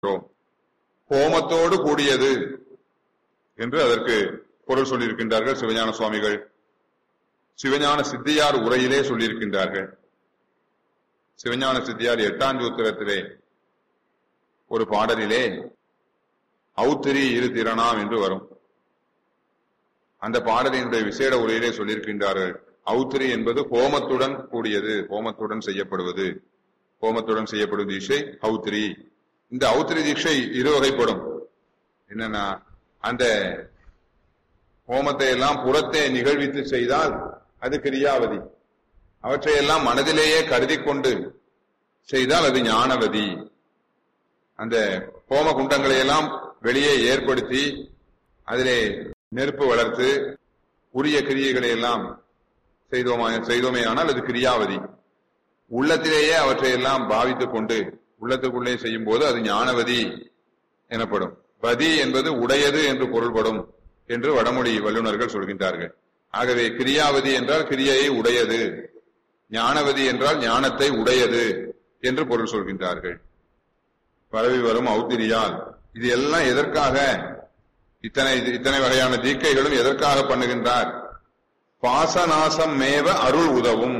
சொல்கிறோம் ஹோமத்தோடு கூடியது என்று அதற்கு பொருள் சொல்லியிருக்கின்றார்கள் சிவஞான சுவாமிகள் சிவஞான சித்தியார் உரையிலே சொல்லியிருக்கின்றார்கள் சிவஞான சித்தியார் எட்டாம் சூத்திரத்திலே ஒரு பாடலிலே அவுத்திரி இரு திறனாம் என்று வரும் அந்த பாடலினுடைய விசேட உரையிலே சொல்லியிருக்கின்றார்கள் அவுத்திரி என்பது ஹோமத்துடன் கூடியது ஹோமத்துடன் செய்யப்படுவது ஹோமத்துடன் செய்யப்படும் தீட்சை அவுத்திரி இந்த அவுத்திரி தீட்சை இரு வகைப்படும் என்னன்னா அந்த ஹோமத்தை எல்லாம் புறத்தே நிகழ்வித்து செய்தால் அது கிரியாவதி அவற்றையெல்லாம் மனதிலேயே கருதி கொண்டு செய்தால் அது ஞானவதி அந்த ஹோம குண்டங்களை எல்லாம் வெளியே ஏற்படுத்தி அதிலே நெருப்பு வளர்த்து உரிய கிரியைகளை எல்லாம் செய்தோமா செய்தோமே ஆனால் அது கிரியாவதி உள்ளத்திலேயே அவற்றை எல்லாம் பாவித்துக் கொண்டு உள்ளத்துக்குள்ளே செய்யும் போது அது ஞானவதி எனப்படும் வதி என்பது உடையது என்று பொருள்படும் என்று வடமொழி வல்லுநர்கள் சொல்கின்றார்கள் ஆகவே கிரியாவதி என்றால் கிரியையை உடையது ஞானவதி என்றால் ஞானத்தை உடையது என்று பொருள் சொல்கின்றார்கள் பரவி வரும் ஔத்திரியால் இது எல்லாம் எதற்காக இத்தனை இத்தனை வகையான தீக்கைகளும் எதற்காக பண்ணுகின்றார் பாசநாசம் மேவ அருள் உதவும்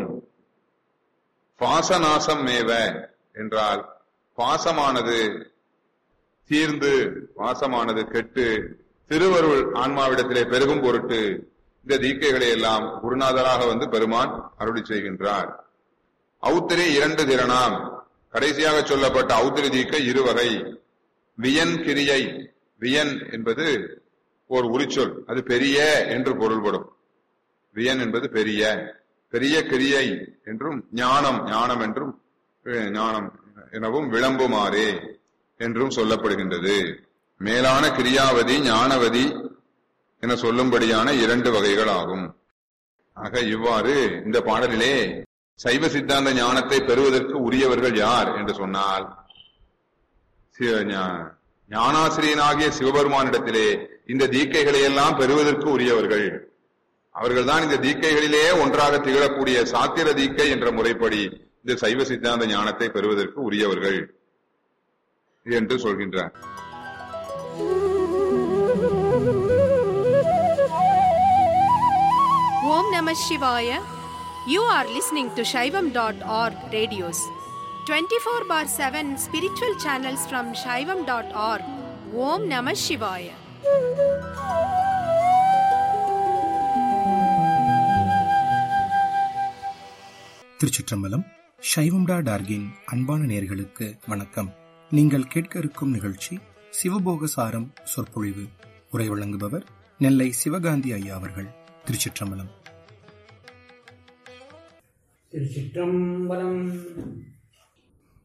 பாசநாசம் மேவ என்றால் பாசமானது தீர்ந்து பாசமானது கெட்டு திருவருள் ஆன்மாவிடத்திலே பெருகும் பொருட்டு இந்த தீக்கைகளை எல்லாம் குருநாதராக வந்து பெருமான் அருளி செய்கின்றார் அவுத்திரி இரண்டு திறனாம் கடைசியாக சொல்லப்பட்ட அவுத்திரி தீக்கை இருவகை வியன் கிரியை வியன் என்பது ஒரு உரிச்சொல் அது பெரிய என்று பொருள்படும் வியன் என்பது பெரிய பெரிய கிரியை என்றும் ஞானம் ஞானம் என்றும் ஞானம் எனவும் விளம்புமாறே என்றும் சொல்லப்படுகின்றது மேலான கிரியாவதி ஞானவதி என சொல்லும்படியான இரண்டு வகைகள் ஆகும் ஆக இவ்வாறு இந்த பாடலிலே சைவ சித்தாந்த ஞானத்தை பெறுவதற்கு உரியவர்கள் யார் என்று சொன்னால் ஞானாசிரியனாகிய சிவபெருமானிடத்திலே இந்த தீக்கைகளை எல்லாம் பெறுவதற்கு உரியவர்கள் அவர்கள்தான் இந்த தீக்கைகளிலே ஒன்றாக திகழக்கூடிய சாத்திர தீக்கை என்ற முறைப்படி இந்த சைவ சித்தாந்த ஞானத்தை பெறுவதற்கு உரியவர்கள் என்று சொல்கின்றார் Om Namah Shivaya. You are listening to Shaivam.org radios. 24 bar 7 spiritual channels from Shaivam.org. Om Namah Shivaya. திருச்சிற்றம்பலம் சைவம்டா டார்கின் அன்பான நேர்களுக்கு வணக்கம் நீங்கள் கேட்க இருக்கும் நிகழ்ச்சி சிவபோக சாரம் சொற்பொழிவு உரை வழங்குபவர் நெல்லை சிவகாந்தி ஐயா அவர்கள் திருச்சிற்றம்பலம் திருச்சிற்றம்பலம்